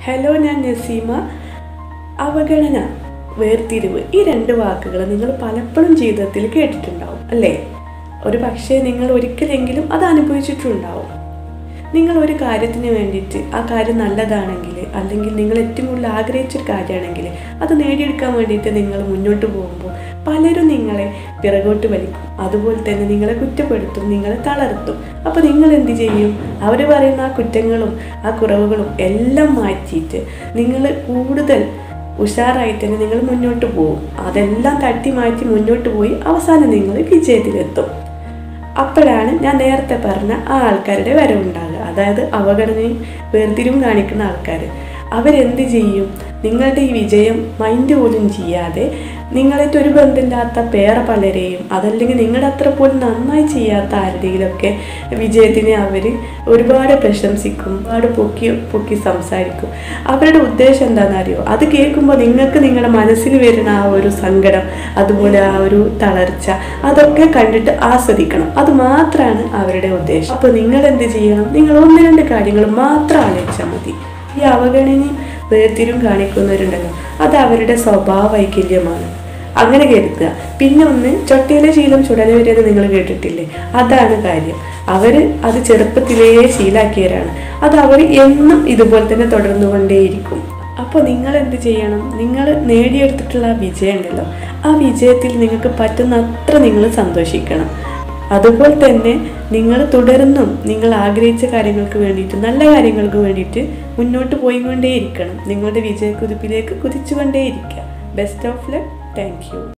hello ഞാൻ നസീമ അവഗണന വേർതിരിവ് ഈ രണ്ട് വാക്കുകൾ നിങ്ങൾ പലപ്പോഴും ജീവിതത്തിൽ കേട്ടിട്ടുണ്ടാവും അല്ലേ ഒരു പക്ഷേ നിങ്ങൾ ഒരിക്കലെങ്കിലും അത് അനുഭവിച്ചിട്ടുണ്ടാവും നിങ്ങൾ ഒരു കാര്യത്തിന് വേണ്ടിയിട്ട് ആ കാര്യം നല്ലതാണെങ്കിൽ അല്ലെങ്കിൽ നിങ്ങൾ ഏറ്റവും കൂടുതൽ ആഗ്രഹിച്ചൊരു കാര്യമാണെങ്കിൽ അത് നേടിയെടുക്കാൻ വേണ്ടിയിട്ട് നിങ്ങൾ മുന്നോട്ട് പോകുമ്പോൾ പലരും നിങ്ങളെ പിറകോട്ട് വലിക്കും അതുപോലെ തന്നെ നിങ്ങളെ കുറ്റപ്പെടുത്തും നിങ്ങളെ തളർത്തും അപ്പോൾ നിങ്ങൾ എന്ത് ചെയ്യും അവർ പറയുന്ന ആ കുറ്റങ്ങളും ആ കുറവുകളും എല്ലാം മാറ്റിയിട്ട് നിങ്ങൾ കൂടുതൽ ഉഷാറായി തന്നെ നിങ്ങൾ മുന്നോട്ട് പോകും അതെല്ലാം തട്ടി മാറ്റി മുന്നോട്ട് പോയി അവസാനം നിങ്ങൾ വിജയത്തിലെത്തും അപ്പോഴാണ് ഞാൻ നേരത്തെ പറഞ്ഞ ആ ആൾക്കാരുടെ വരവുണ്ടാകുക അതായത് അവഗണനയും വേർതിരിവും കാണിക്കുന്ന ആൾക്കാർ അവരെന്ത് ചെയ്യും നിങ്ങളുടെ ഈ വിജയം മൈൻഡ് പോലും ചെയ്യാതെ നിങ്ങളായിട്ട് ഒരു ബന്ധമില്ലാത്ത പേറെ പലരെയും അതല്ലെങ്കിൽ നിങ്ങളുടെ അത്ര പോലും നന്നായി ചെയ്യാത്ത ആരുടെയിലൊക്കെ വിജയത്തിനെ അവർ ഒരുപാട് പ്രശംസിക്കും ഒരുപാട് പൊക്കി പൊക്കി സംസാരിക്കും അവരുടെ ഉദ്ദേശം എന്താണെന്ന് അറിയോ അത് കേൾക്കുമ്പോൾ നിങ്ങൾക്ക് നിങ്ങളുടെ മനസ്സിൽ വരുന്ന ആ ഒരു സങ്കടം അതുപോലെ ആ ഒരു തളർച്ച അതൊക്കെ കണ്ടിട്ട് ആസ്വദിക്കണം അത് മാത്രമാണ് അവരുടെ ഉദ്ദേശം അപ്പോൾ നിങ്ങൾ എന്ത് ചെയ്യണം നിങ്ങൾ ഒന്ന് രണ്ട് കാര്യങ്ങൾ മാത്രം ആലോചിച്ചാൽ മതി ഈ അവഗണനയും വേർതിരിവും കാണിക്കുന്നവരുണ്ടല്ലോ അത് അവരുടെ സ്വഭാവ വൈകല്യമാണ് അങ്ങനെ കരുതുക പിന്നെ ഒന്ന് ചൊട്ടയിലെ ശീലം ചുടല വരെയെന്ന് നിങ്ങൾ കേട്ടിട്ടില്ലേ അതാണ് കാര്യം അവർ അത് ചെറുപ്പത്തിലേ ശീലാക്കിയവരാണ് അത് അവർ എന്നും ഇതുപോലെ തന്നെ തുടർന്നുകൊണ്ടേയിരിക്കും അപ്പോൾ നിങ്ങൾ എന്ത് ചെയ്യണം നിങ്ങൾ നേടിയെടുത്തിട്ടുള്ള ആ വിജയം ഉണ്ടല്ലോ ആ വിജയത്തിൽ നിങ്ങൾക്ക് പറ്റുന്ന അത്ര നിങ്ങൾ സന്തോഷിക്കണം അതുപോലെ തന്നെ നിങ്ങൾ തുടർന്നും നിങ്ങൾ ആഗ്രഹിച്ച കാര്യങ്ങൾക്ക് വേണ്ടിയിട്ട് നല്ല കാര്യങ്ങൾക്ക് വേണ്ടിയിട്ട് മുന്നോട്ട് പോയിക്കൊണ്ടേയിരിക്കണം നിങ്ങളുടെ വിജയക്കുതിപ്പിലേക്ക് കുതിച്ചുകൊണ്ടേയിരിക്കുക best of luck thank U